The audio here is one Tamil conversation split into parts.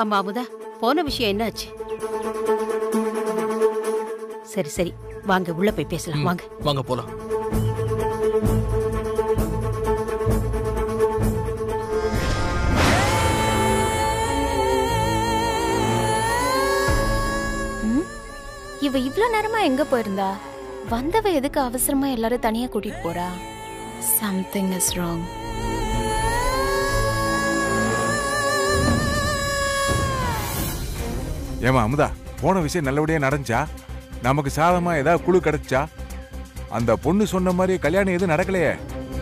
அம்மா அமுதா போன விஷயம் என்னாச்சு சரி சரி வாங்க உள்ள போய் பேசலாம் வாங்க வாங்க போலாம் ம்? இவ இவ்ளோ நேரமா எங்க போயிருந்தா வந்தவ எதுக்கு அவசரமா எல்லாரும் தனியா கூட்டிட்டு போறா சம்திங் இஸ் ராங் ஏமா அமுதா போன விஷயம் நல்லபடியா நடந்துச்சா நமக்கு சாதமா ஏதாவது குழு கிடைச்சா அந்த பொண்ணு சொன்ன மாதிரி கல்யாணம் எதுவும் நடக்கலையே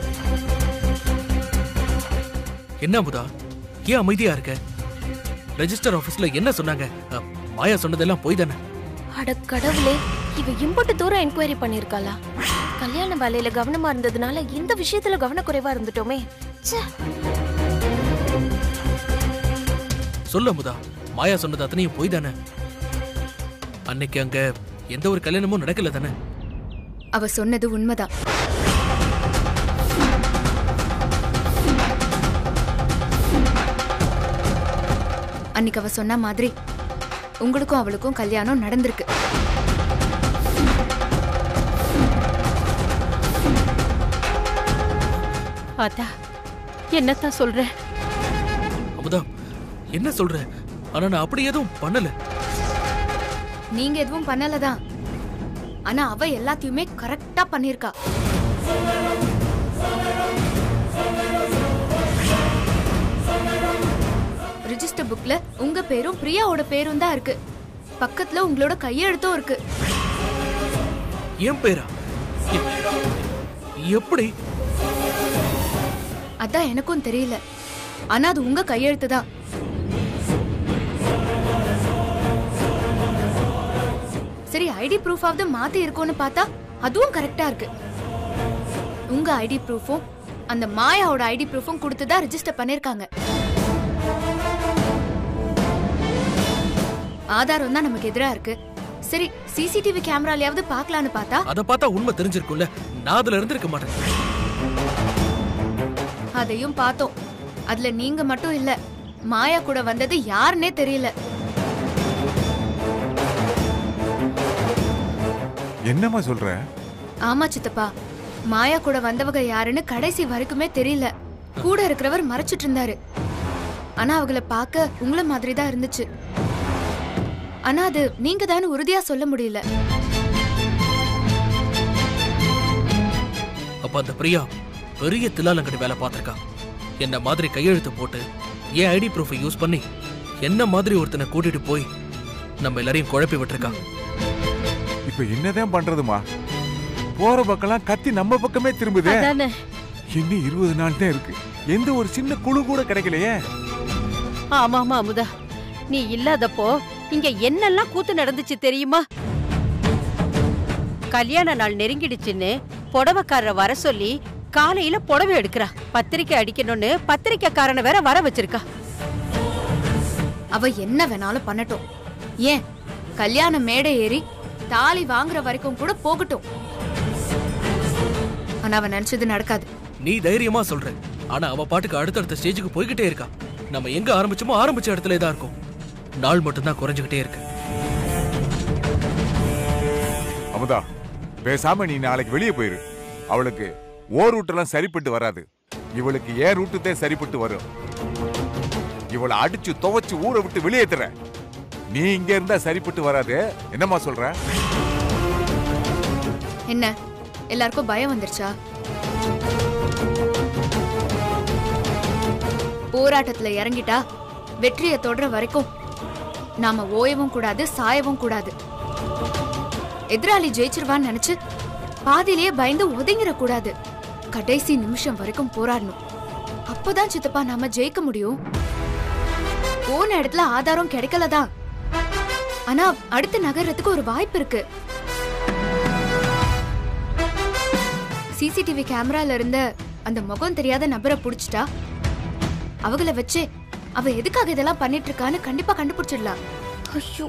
என்ன அமுதா ஏன் அமைதியா இருக்க ரெஜிஸ்டர் ஆபீஸ்ல என்ன சொன்னாங்க அ, மாயா சொன்னதெல்லாம் போய் தானே அட கடவுளே இவ இம்புட்டு தூரம் என்கொயரி பண்ணிருக்காளா கல்யாண வேலையில கவனமா இருந்ததுனால இந்த விஷயத்துல கவனக்குறைவா இருந்துட்டோமே ச்சே சொல்லு அமுதா மாயா சொன்னது அத்தனையும் போய் தானே அன்னைக்கு அங்க எந்த ஒரு கல்யாணமும் நடக்கல தானே அவ சொன்னது உண்மைதான் அன்னைக்கு அவ சொன்ன மாதிரி உங்களுக்கும் அவளுக்கும் கல்யாணம் நடந்திருக்கு ஆத்தா என்னத்தான் சொல்ற அமுதா என்ன சொல்ற ஆனா நான் அப்படி எதுவும் பண்ணல நீங்க எதுவும் பண்ணலதான் ஆனா அவ எல்லாத்தையுமே கரெக்டா பண்ணிருக்கா ரிஜிஸ்டர் புக்ல உங்க பேரும் பிரியாவோட பேரும் தான் இருக்கு பக்கத்துல உங்களோட கையெழுத்தும் இருக்கு ஏன் பேரா எ- எப்படி அதான் எனக்கும் தெரியல ஆனா அது உங்க கையெழுத்து தான் சரி ஐடி ப்ரூஃபாவது மாத்தி இருக்கும்னு பார்த்தா அதுவும் கரெக்டா இருக்கு உங்க ஐடி ப்ரூஃபும் அந்த மாயாவோட ஐடி ப்ரூஃபும் கொடுத்து தான் ரெஜிஸ்டர் பண்ணிருக்காங்க ஆதாரம் தான் நமக்கு எதிரா இருக்கு சரி சிசிடிவி கேமராலயாவது பார்க்கலான்னு பார்த்தா அத பார்த்தா உண்மை தெரிஞ்சிருக்கும்ல நான் அதுல இருந்திருக்க மாட்டேன் அதையும் பார்த்தோம் அதுல நீங்க மட்டும் இல்ல மாயா கூட வந்தது யாருன்னே தெரியல என்னம்மா சொல்ற ஆமா சித்தப்பா மாயா கூட வந்தவங்க யாருன்னு கடைசி வரைக்குமே தெரியல கூட இருக்கிறவர் மறைச்சிட்டு இருந்தாரு ஆனா அவங்கள பார்க்க உங்கள மாதிரி தான் இருந்துச்சு ஆனா அது நீங்க தானே உறுதியா சொல்ல முடியல அப்ப அந்த பிரியா பெரிய தில்லாலங்கடி வேலை பார்த்திருக்கா என்ன மாதிரி கையெழுத்து போட்டு என் ஐடி ப்ரூஃபை யூஸ் பண்ணி என்ன மாதிரி ஒருத்தனை கூட்டிட்டு போய் நம்ம எல்லாரையும் குழப்பி விட்டுருக்கா இப்ப என்னதான் பண்றதுமா போற பக்கம்லாம் கத்தி நம்ம பக்கமே திரும்புதே அதானே இன்னும் இருபது நாள் தான் இருக்கு எந்த ஒரு சின்ன குழு கூட கிடைக்கலையே ஆமா ஆமா அமுதா நீ இல்லாதப்போ இங்க என்னெல்லாம் கூத்து நடந்துச்சு தெரியுமா கல்யாண நாள் நெருங்கிடுச்சுன்னு புடவைக்காரரை வர சொல்லி காலையில புடவை எடுக்கிறா பத்திரிக்கை அடிக்கணும்னு பத்திரிக்கைக்காரனை வேற வர வச்சிருக்கா அவ என்ன வேணாலும் பண்ணட்டும் ஏன் கல்யாண மேடை ஏறி தாலி வாங்குற வரைக்கும் கூட போகட்டும் ஆனா அவ நினைச்சது நடக்காது நீ தைரியமா சொல்ற ஆனா அவ பாட்டுக்கு அடுத்தடுத்த ஸ்டேஜுக்கு போய்கிட்டே இருக்கா நம்ம எங்க ஆரம்பிச்சோமோ ஆரம்பிச்ச இடத்துல தான் இருக்கும் நாள் மட்டும்தான் குறைஞ்சுகிட்டே இருக்கு அமுதா பேசாம நீ நாளைக்கு வெளியே போயிரு அவளுக்கு ஓ ரூட்டெல்லாம் சரிப்பட்டு வராது இவளுக்கு ஏ ரூட்டு தான் சரிப்பட்டு வரும் இவளை அடிச்சு துவைச்சு ஊரை விட்டு வெளியேத்துற நீ இங்க இருந்தா சரிப்பட்டு வராது என்னம்மா சொல்ற என்ன எல்லாருக்கும் பயம் வந்துருச்சா போராட்டத்துல இறங்கிட்டா வெற்றியை தொடர வரைக்கும் நாம ஓயவும் கூடாது சாயவும் கூடாது எதிராளி ஜெயிச்சிருவான்னு நினைச்சு பாதியிலேயே பயந்து ஒதுங்கிட கூடாது கடைசி நிமிஷம் வரைக்கும் போராடணும் அப்பதான் சித்தப்பா நாம ஜெயிக்க முடியும் போன இடத்துல ஆதாரம் கிடைக்கலதான் ஆனா அடுத்து நகர்றதுக்கு ஒரு வாய்ப்பு இருக்கு சிசிடிவி கேமரால இருந்த அந்த முகம் தெரியாத நபரை புடிச்சிட்டா அவங்கள வச்சு அவ எதுக்காக இதெல்லாம் பண்ணிட்டு இருக்கான்னு கண்டிப்பா கண்டுபிடிச்சிடலாம் ஐயோ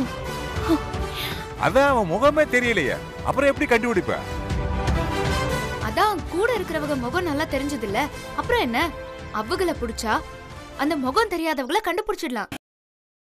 அதான் அவன் முகமே தெரியலையே அப்புறம் எப்படி கண்டுபிடிப்ப அதான் கூட இருக்கிறவங்க முகம் நல்லா தெரிஞ்சது இல்ல அப்புறம் என்ன அவங்கள புடிச்சா அந்த முகம் தெரியாதவங்கள கண்டுபிடிச்சிடலாம்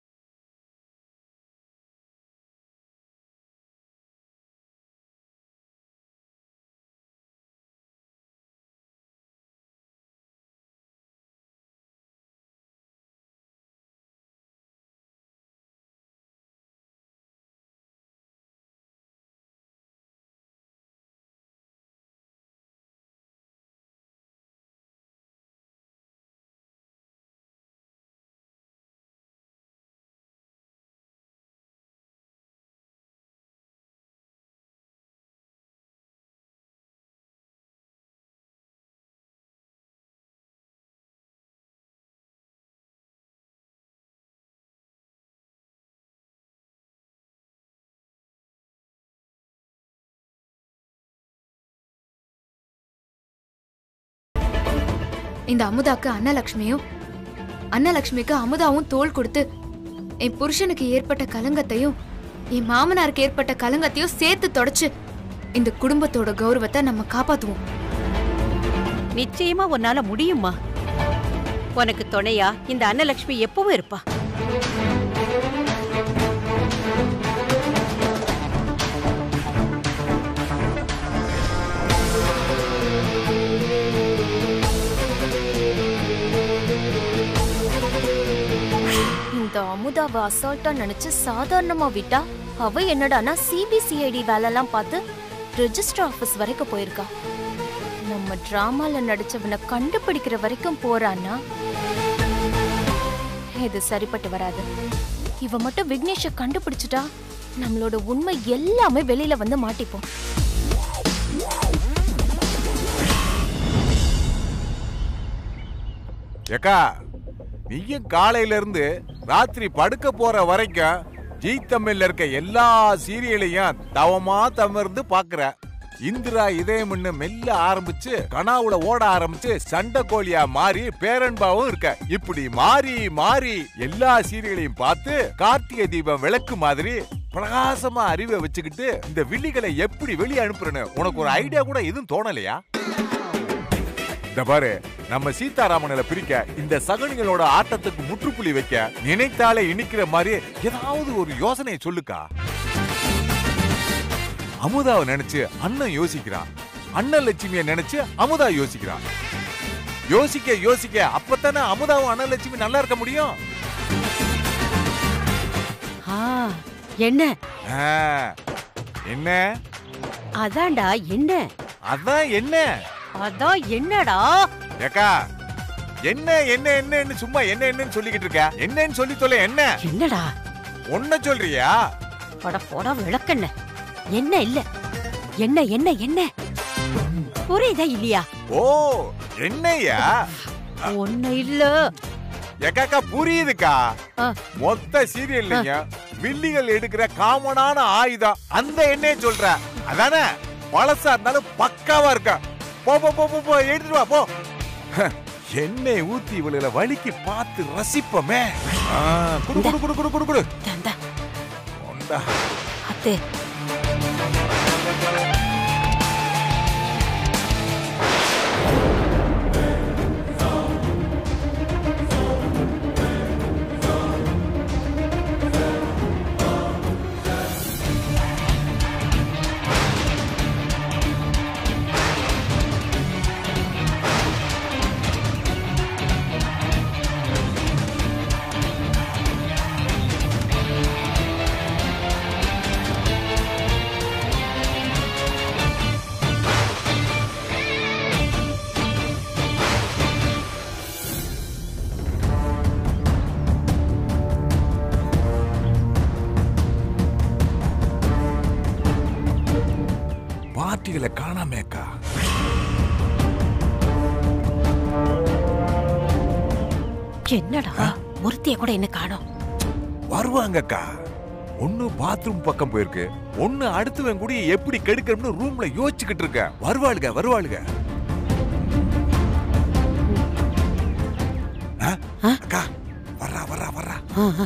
இந்த அமுதாக்கு அன்னலக்ஷ்மியும் அன்னலக்ஷ்மிக்கு அமுதாவும் தோள் கொடுத்து என் புருஷனுக்கு ஏற்பட்ட கலங்கத்தையும் என் மாமனாருக்கு ஏற்பட்ட கலங்கத்தையும் சேர்த்து தொடச்சு இந்த குடும்பத்தோட கௌரவத்தை நம்ம காப்பாத்துவோம் நிச்சயமா உன்னால முடியுமா உனக்கு துணையா இந்த அன்னலட்சுமி எப்பவும் இருப்பா இந்த அமுதாவை அசால்ட்டா நினைச்சு சாதாரணமா விட்டா அவ என்னடானா சிபிசிஐடி வேலைலாம் பார்த்து ரெஜிஸ்டர் ஆபீஸ் வரைக்கும் போயிருக்கா நம்ம டிராமால நடிச்சவனை கண்டுபிடிக்கிற வரைக்கும் போறான்னா இது சரிப்பட்டு வராது இவ மட்டும் விக்னேஷ கண்டுபிடிச்சிட்டா நம்மளோட உண்மை எல்லாமே வெளியில வந்து மாட்டிப்போம் ஏக்கா நீயும் காலையில இருந்து ராத்திரி படுக்க போற வரைக்கும் ஜீ தமிழ்ல இருக்க எல்லா சீரியலையும் தவமா தமர்ந்து பாக்குற இந்திரா இதயம்னு மெல்ல ஆரம்பிச்சு கனாவுல ஓட ஆரம்பிச்சு சண்டை கோழியா மாறி பேரன்பாவும் இருக்க இப்படி மாறி மாறி எல்லா சீரியலையும் பார்த்து கார்த்திகை தீபம் விளக்கு மாதிரி பிரகாசமா அறிவை வச்சுக்கிட்டு இந்த வில்லிகளை எப்படி வெளியே அனுப்புறேன்னு உனக்கு ஒரு ஐடியா கூட எதுவும் தோணலையா இந்த பாரு நம்ம சீதாராமனில பிரிக்க இந்த சகனிகளோட ஆட்டத்துக்கு முற்றுப்புள்ளி வைக்க நினைத்தாலே இனிக்கிற மாதிரி ஏதாவது ஒரு யோசனையை சொல்லுக்கா அமுதாவை நினைச்சு அண்ணன் யோசிக்கிறான் அண்ணன் லட்சுமியை நினைச்சு அமுதா யோசிக்கிறான் யோசிக்க யோசிக்க அப்பத்தானே அமுதாவும் அண்ணன் லட்சுமி நல்லா இருக்க முடியும் ஆ, என்ன ஆ, என்ன அதான்டா என்ன அதான் என்ன அதான் என்னடா ஏக்கா என்ன என்ன என்னன்னு சும்மா என்ன என்னன்னு சொல்லிக்கிட்டு இருக்க என்னன்னு சொல்லி தொலை என்ன என்னடா ஒன்ன சொல்றியா போட போட விளக்கண்ண என்ன இல்ல என்ன என்ன என்ன புரியுதா இல்லையா ஓ என்னய்யா ஒண்ணு இல்ல எக்காக்கா புரியுதுக்கா ஆ. மொத்த சீரியல்லைங்க வில்லிகள் எடுக்கிற காமனான ஆயுதம் அந்த எண்ணெயை சொல்ற அதானே பழசா இருந்தாலும் பக்காவா இருக்கா போ போ போ போ, போ எடுத்துட்டு வா போ ஹ, எண்ணெய் ஊத்தி இவளுல வலிக்கு பார்த்து ரசிப்போமே ஆ, குடு குடு குடு குடு குடு குடு தந்தா கொண்டா. அத்தே பார்ட்டிகளை காணாமேக்கா என்னடா ஒருத்திய கூட என்ன காணோம் வருவாங்கக்கா ஒண்ணு பாத்ரூம் பக்கம் போயிருக்கு ஒண்ணு அடுத்தவன் கூட எப்படி கெடுக்கணும்னு ரூம்ல யோசிச்சுக்கிட்டு இருக்க வருவாளுக வருவாளுக ஆ? ஆ? அக்கா வர்றா வர்றா வர்றா ஆ, ஆ.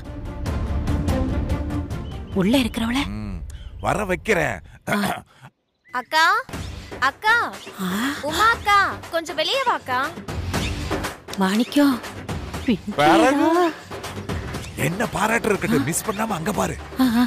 உள்ள இருக்கிறவள ம், வர வைக்கிறேன் அக்கா அக்கா ஆ, உமா அக்கா கொஞ்சம் வெளியே வாக்கா மாணிக்கம் பிறகு? பின்னியா? என்ன பாராட்டு இருக்கட்டும் மிஸ் பண்ணாம அங்க பாரு ஆ, ஆ.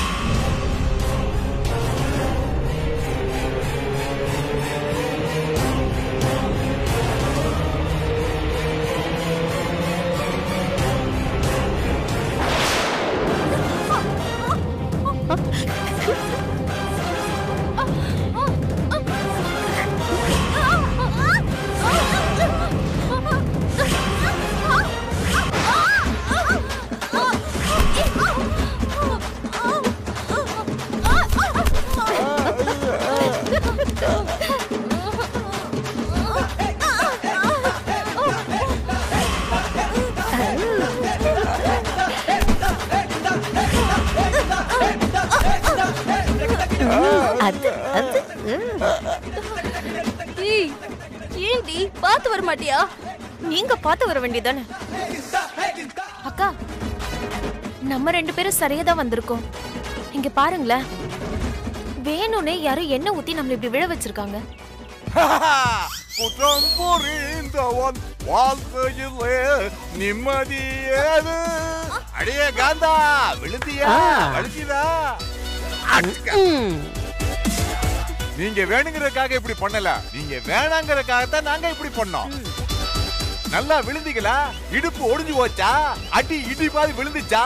அது அது ஏய் ஏண்டி பார்த்து வர மாட்டியா நீங்க பார்த்து வர வேண்டியதானே அக்கா நம்ம ரெண்டு பேரும் சரியா தான் வந்திருக்கோம் இங்க பாருங்களேன் வேணும்னே யாரும் எண்ணெய் ஊத்தி நம்மள இப்படி விழ வச்சிருக்காங்க குற்றம் புரிந்தவன் வாழ்க்கையிலே நிம்மதியேது அடியே காந்தா விழுந்தியா ஆ. வழுதிதா ம். நீங்க வேணுங்கிறதுக்காக இப்படி பண்ணல நீங்க வேணாங்கிறதுக்காக தான் நாங்க இப்படி பண்ணோம் நல்லா விழுந்தீங்களா இடுப்பு ஒடிஞ்சு போச்சா அடி இடி மாதிரி விழுந்துச்சா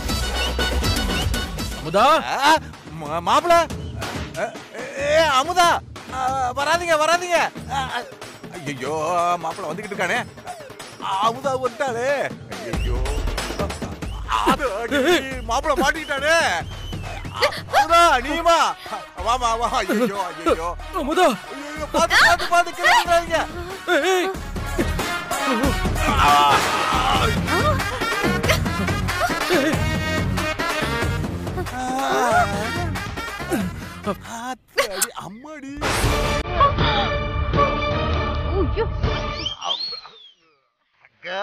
அமுதா ஆ, மா- மாப்பிள அ, ஏ அமுதா ஆ, வராதீங்க வராதீங்க ஐயோ மாப்பிள வந்துகிட்டு இருக்கானே அமுதா வந்துட்டாளே ஐயோ மாப்பிள மாட்டிக்கிட்டானே அ- அமுதா நீமா வாமா வா ஐயோ ஐயோ அமுதா ஐயோ பாத்து பாத்து பாத்து கிளம்பிடாதீங்க ஏய், ஆத்தாடி, அம்மாடி அக்கா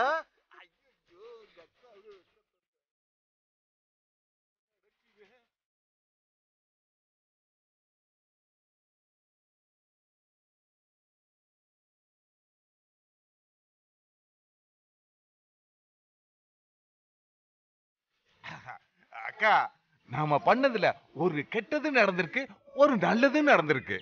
அக்கா நாம பண்ணதுல ஒரு கெட்டது நடந்திருக்கு ஒரு நல்லது நடந்திருக்கு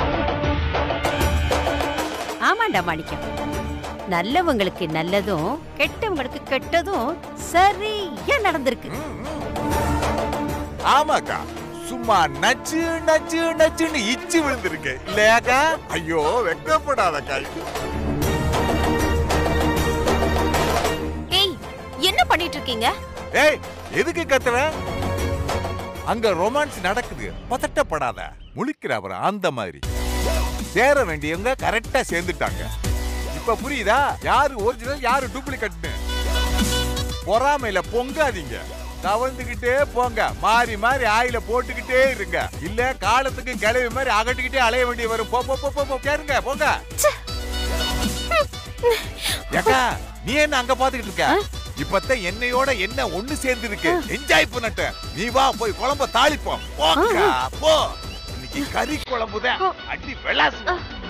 ஆமாண்டா மாணிக்கம் நல்லவங்களுக்கு நல்லதும் கெட்டவங்களுக்கு கெட்டதும் சரியா நடந்திருக்கு ஆமாக்கா சும்மா நச்சு நச்சு நச்சுன்னு இச்சு விழுந்திருக்கு இல்லையாக்கா ஐயோ வெக்கப்படாதக்கா ஏய் என்ன பண்ணிட்டு இருக்கீங்க ஏய் எதுக்கு கத்துற அங்க ரொமான்ஸ் நடக்குது பதட்டப்படாத முழிக்கிற அவர் அந்த மாதிரி சேர வேண்டியவங்க கரெக்டா சேர்ந்துட்டாங்க இப்ப புரியுதா யாரு ஒரிஜினல் யாரு டூப்ளிகேட்னு பொறாமையில பொங்காதீங்க தவழ்ந்துகிட்டே போங்க மாறி மாறி ஆயில போட்டுக்கிட்டே இருங்க இல்ல காலத்துக்கு கிளவி மாதிரி அகட்டிக்கிட்டே அலைய வேண்டிய வரும் போ போ போ போ, போ கேருங்க போங்க ஏக்கா நீ என்ன அங்க பாத்துக்கிட்டு இருக்க இப்பதான் என்னையோட என்ன ஒண்ணு சேர்ந்து இருக்கு என்ஜாய் பண்ணட்ட நீ வா போய் குழம்ப தாளிப்போம் போக்கா போ இன்னைக்கு கறி குழம்புதான் அடி வெளாசு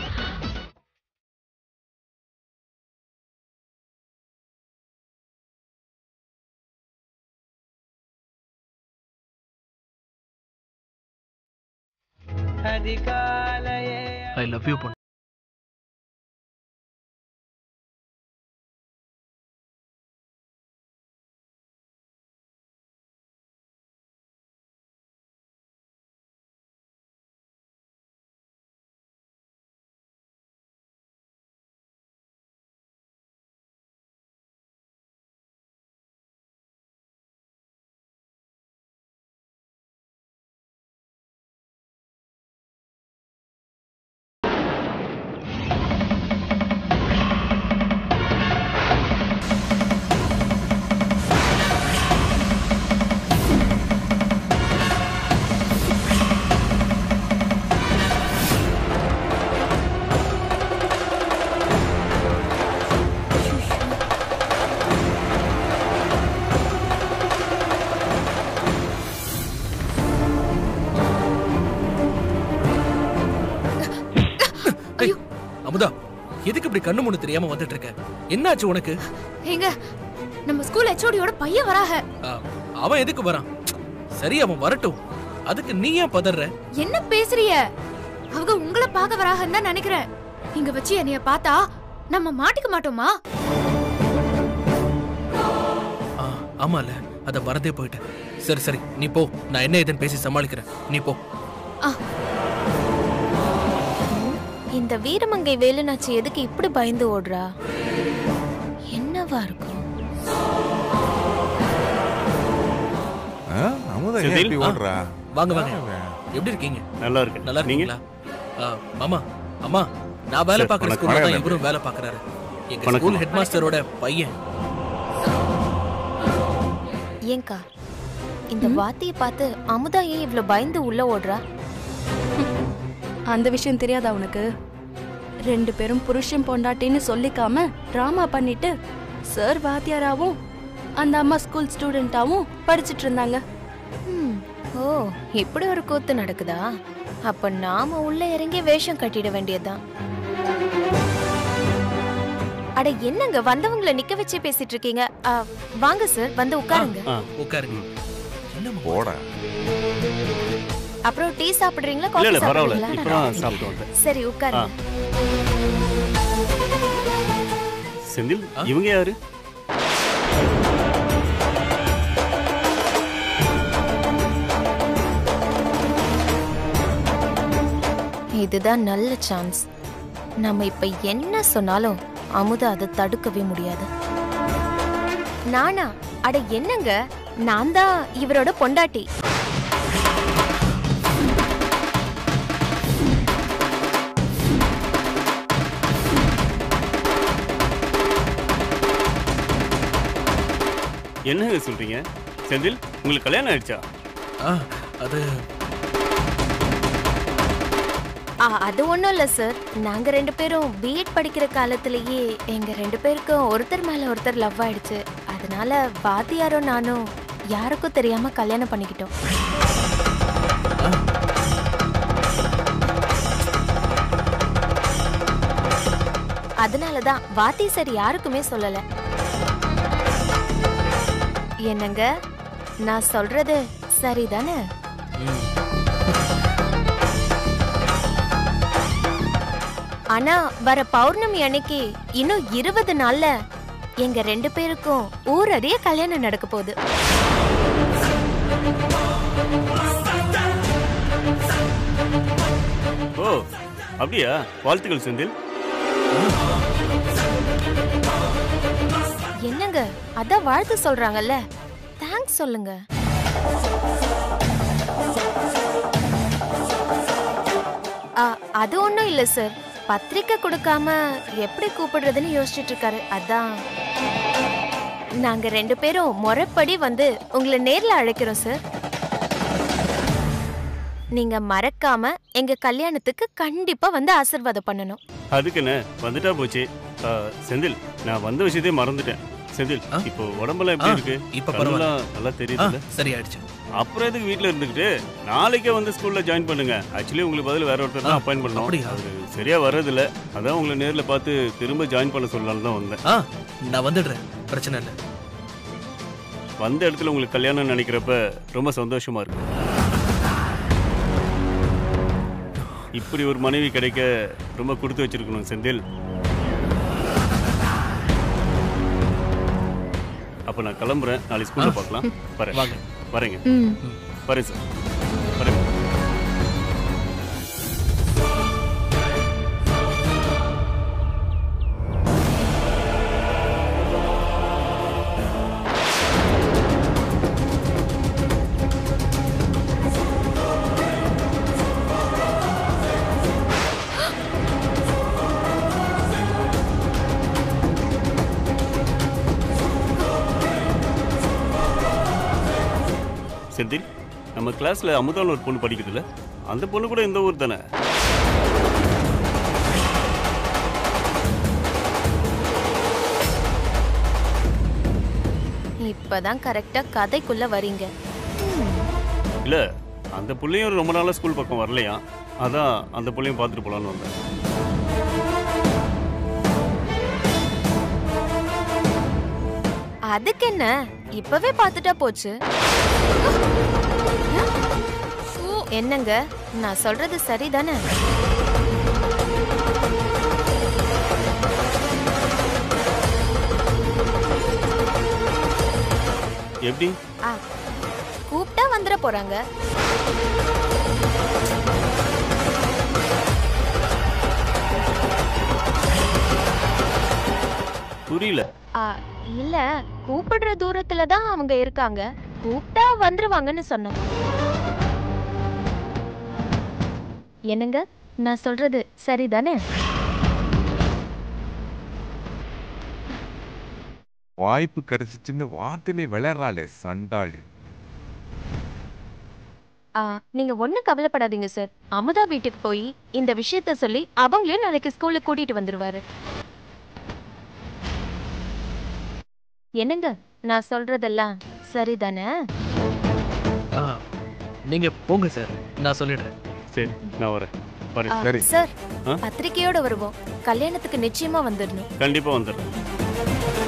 ஐ லவ் யூ பொண்ணு ஏய், அமுதா எதுக்கு இப்படி கண்ணு முன்னு தெரியாம வந்துட்டு இருக்க என்னாச்சு உனக்கு ஏங்க நம்ம ஸ்கூல் ஹெச்ஓடியோட பையன் வராக ஆ, அவன் எதுக்கு வரான் சரி அவன் வரட்டும் அதுக்கு நீ ஏன் பதற என்ன பேசுறிய அவங்க உங்களை பார்க்க வராகன்னு தான் நினைக்கிறேன் இங்க வச்சு என்னைய பார்த்தா நம்ம மாட்டிக்க மாட்டோமா ஆ, ஆமால அத மறந்தே போயிட்டேன் சரி சரி நீ போ நான் என்ன ஏதுன்னு பேசி சமாளிக்கிறேன் நீ போ இந்த வீரமங்கை வேலுநாச்சி எதுக்கு இப்படி பயந்து ஓடுறா என்னவா இருக்கும் அமுதா செந்தில்? எப்படி ஓடுறா வாங்க வாங்க எப்படி இருக்கீங்க நல்லா இருக்கு நல்லா நீங்க இருக்கீங்களா ஆ, மாமா அம்மா நான் வேலை சார், பார்க்குற வணக்கம். ஸ்கூல்ல தான் வணக்கம். இவரும் வேலை பார்க்கறாரு எங்க வணக்கம். ஸ்கூல் ஹெட் மாஸ்டரோட பையன் ஏங்கா இந்த வாத்திய பார்த்து அமுதா ஏன் இவ்ளோ பயந்து உள்ள ஓடுறா அந்த விஷயம் தெரியாதா உனக்கு ரெண்டு பேரும் புருஷன் பொண்டாட்டின்னு சொல்லிக்காம ட்ராமா பண்ணிட்டு சார் வாத்தியாராவும் அந்த அம்மா ஸ்கூல் ஸ்டூடெண்டாவும் படிச்சிட்டு இருந்தாங்க ம், ஓ இப்படி ஒரு கூத்து நடக்குதா அப்ப நாம உள்ள இறங்கி வேஷம் கட்டிட வேண்டியதுதான் அட என்னங்க வந்தவங்கள நிக்க வச்சே பேசிட்டு இருக்கீங்க ஆ, வாங்க சார் வந்து உட்காருங்க ஆ உட்காருங்க என்னம்மா போட அப்புறம் டீ சாப்பிடுறீங்களா இல்ல காஃபி இல்ல பரவாயில்ல சாப்பிடுறீங்களா இப்பதான் சாப்பிட்டு வந்தேன் சரி உட்காருங்க செந்தில் ஆ? இவங்க யாரு இதுதான் நல்ல சான்ஸ் நம்ம இப்ப என்ன சொன்னாலும் அமுதா அதை தடுக்கவே முடியாது நானா அட என்னங்க நான் தான் இவரோட பொண்டாட்டி என்னங்க சொல்றீங்க செந்தில் உங்களுக்கு கல்யாணம் ஆயிடுச்சா ஆ அது ஆ, அது ஒண்ணும் இல்ல சார் நாங்க ரெண்டு பேரும் பிஎட் படிக்கிற காலத்திலேயே எங்க ரெண்டு பேருக்கும் ஒருத்தர் மேல ஒருத்தர் லவ் ஆயிடுச்சு அதனால வாத்தியாரும் நானும் யாருக்கும் தெரியாம கல்யாணம் பண்ணிக்கிட்டோம் அதனாலதான் வாத்தி சார் யாருக்குமே சொல்லல என்னங்க நான் சொல்றது சரிதானே ம், ஆனா வர பௌர்ணமி அன்னைக்கு இன்னும் இருபது நாள்ல எங்க ரெண்டு பேருக்கும் ஊரறிய கல்யாணம் நடக்க போகுது ஓ அப்படியா வாழ்த்துக்கள் செந்தில் என்னங்க அதான் வாழ்த்து சொல்றாங்கல்ல தேங்க்ஸ் சொல்லுங்க ஆ, அது ஒண்ணும் இல்ல சார் பத்திரிக்கை கொடுக்காம எப்படி கூப்பிடுறதுன்னு யோசிச்சுட்டு இருக்காரு அதான் நாங்க ரெண்டு பேரும் முறைப்படி வந்து உங்களை நேர்ல அழைக்கிறோம் சார் நீங்க மறக்காம எங்க கல்யாணத்துக்கு கண்டிப்பா வந்து ஆசீர்வாதம் பண்ணணும் அதுக்குன்னு வந்துட்டா போச்சு ஆ, செந்தில் நான் வந்த விஷயத்தையே மறந்துட்டேன் செந்தில் ஆ? இப்போ உடம்பெல்லாம் ஆ, எப்படி இருக்கு இப்ப பரவாயில்ல கண்ணெல்லாம் நல்லா ஆ தெரியுதுல்ல சரியாயிடுச்சு அப்புறம் எதுக்கு வீட்ல இருந்துகிட்டு நாளைக்கே வந்து ஸ்கூல்ல ஜாயின் பண்ணுங்க ஆக்சுவலி உங்களுக்கு பதில் வேற ஒருத்தர் தான் ஆ, அப்பாயின் பண்ணோம் அப்படியா? அது சரியா வர்றதில்ல அதான் உங்களை நேர்ல பார்த்து திரும்ப ஜாயின் பண்ண சொல்லலாம்னு தான் வந்தேன் ஆ நான் வந்துடுறேன் பிரச்சனை இல்லை வந்த இடத்துல உங்களுக்கு கல்யாணம் நினைக்கிறப்ப ரொம்ப சந்தோஷமா இருக்கு இப்படி ஒரு மனைவி கிடைக்க ரொம்ப கொடுத்து வச்சிருக்கணும் செந்தில் அப்ப நான் கிளம்புறேன் நாளைக்கு ஸ்கூல்ல ஆ. பார்க்கலாம் வரேன் வாங்க வரேங்க ம் வரேன் சார் வரேன் செந்தில் நம்ம கிளாஸ்ல அமுதான்னு ஒரு பொண்ணு படிக்குதுல்ல அந்த பொண்ணு கூட இந்த ஊர் தானே இப்பதான் கரெக்டா கதைக்குள்ள வரீங்க இல்ல அந்த புள்ளையும் ரொம்ப நாளா ஸ்கூல் பக்கம் வரலையா அதான் அந்த புள்ளையும் பார்த்துட்டு போலான்னு வந்தேன் அதுக்கு என்ன இப்பவே பார்த்துட்டா போச்சு என்னங்க நான் சொல்றது சரிதானே எப்படி ஆ, கூப்பிட்டா வந்துட போறாங்க புரியல ஆ, இல்ல கூப்பிடுற தூரத்துல தான் அவங்க இருக்காங்க கூப்பிட்டா வந்துருவாங்கன்னு சொன்னேன் என்னங்க நான் சொல்றது சரிதானே வாய்ப்பு கிடைச்சிச்சுன்னு வார்த்தையிலே விளையாடுறாளே சண்டாளி ஆ, நீங்க ஒண்ணும் கவலைப்படாதீங்க சார் அமுதா வீட்டுக்கு போய் இந்த விஷயத்த சொல்லி அவங்களையும் நாளைக்கு ஸ்கூலுக்கு கூட்டிட்டு வந்துருவாரு என்னங்க நான் சொல்றதெல்லாம் சரிதானே ஆ, நீங்க போங்க சார் நான் சொல்லிடுறேன் சரி நான் வரேன் வரேன் ஆ, சரி. சார் ஆ? பத்திரிக்கையோட வருவோம் கல்யாணத்துக்கு நிச்சயமா வந்துடணும் கண்டிப்பாக வந்துடுறேன்